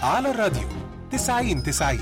على الراديو 90 90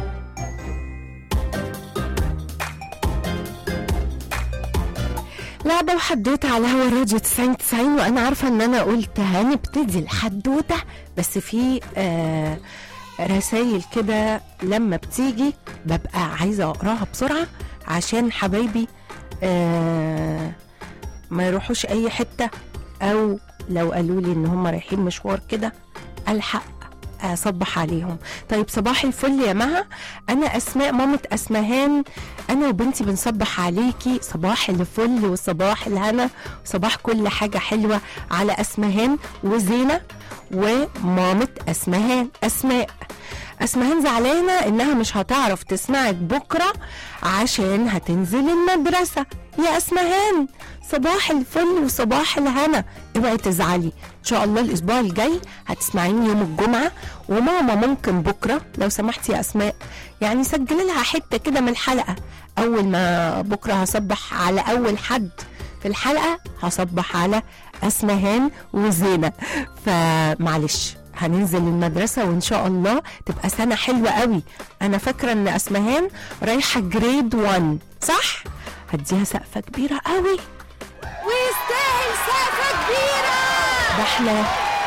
لعبة وحدوتة على هوا الراديو 90 90 وأنا عارفة إن أنا قلت هنبتدي الحدوتة بس في آه رسايل كده لما بتيجي ببقى عايزة أقراها بسرعة عشان حبايبي آه ما يروحوش أي حتة أو لو قالوا لي إن هم رايحين مشوار كده ألحق اصبح عليهم طيب صباح الفل يا مها انا اسماء مامة اسمهان انا وبنتي بنصبح عليكي صباح الفل وصباح الهنا وصباح كل حاجة حلوة على اسمهان وزينة ومامة اسمهان اسماء اسمهان زعلانة انها مش هتعرف تسمعك بكرة عشان هتنزل المدرسة يا اسمهان صباح الفل وصباح الهنا اوعي تزعلي ان شاء الله الاسبوع الجاي هتسمعيني يوم الجمعه وماما ممكن بكره لو سمحتي يا اسماء يعني سجلي لها حته كده من الحلقه اول ما بكره هصبح على اول حد في الحلقه هصبح على اسمهان وزينه فمعلش هننزل المدرسة وإن شاء الله تبقى سنة حلوة قوي أنا فاكرة إن أسمهان رايحة جريد 1 صح؟ هديها سقفة كبيرة قوي ويستاهل سقفة كبيرة ده احنا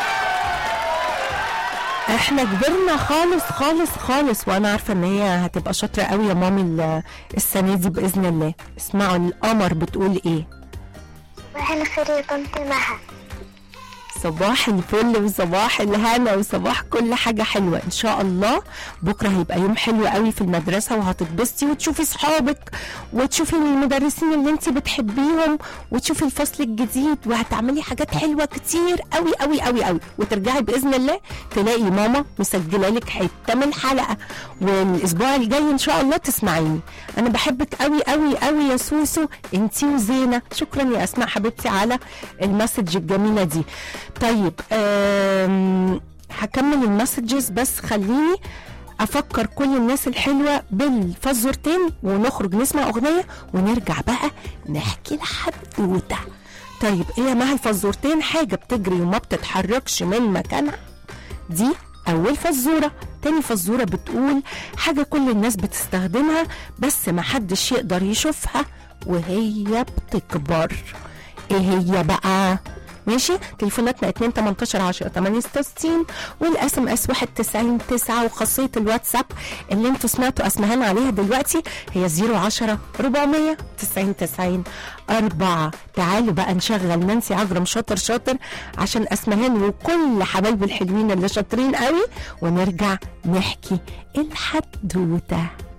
احنا كبرنا خالص خالص خالص وانا عارفه ان هي هتبقى شاطره قوي يا مامي ال- السنه دي باذن الله اسمعوا القمر بتقول ايه صباح الخير يا طنط مها صباح الفل وصباح الهنا وصباح كل حاجة حلوة إن شاء الله بكرة هيبقى يوم حلو قوي في المدرسة وهتتبسطي وتشوفي صحابك وتشوفي المدرسين اللي انت بتحبيهم وتشوفي الفصل الجديد وهتعملي حاجات حلوة كتير قوي قوي قوي قوي وترجعي بإذن الله تلاقي ماما مسجلة لك حتة من حلقة والأسبوع الجاي إن شاء الله تسمعيني أنا بحبك قوي قوي قوي يا سوسو انتي وزينة شكرا يا أسماء حبيبتي على المسج الجميلة دي طيب أم، هكمل المسجز بس خليني افكر كل الناس الحلوه بالفزورتين ونخرج نسمع اغنيه ونرجع بقى نحكي الحدوته طيب ايه يا مها الفزورتين حاجه بتجري وما بتتحركش من مكانها دي أول فزورة تاني فزورة بتقول حاجة كل الناس بتستخدمها بس محدش يقدر يشوفها وهي بتكبر ايه هي بقى ماشي تليفوناتنا 2 18 10 68 والاس ام اس 91 9 وخاصيه الواتساب اللي انتوا سمعتوا اسمهان عليها دلوقتي هي 010 400 90 90 4 تعالوا بقى نشغل نانسي عجرم شاطر شاطر عشان اسمهان وكل حبايبي الحلوين اللي شاطرين قوي ونرجع نحكي الحدوته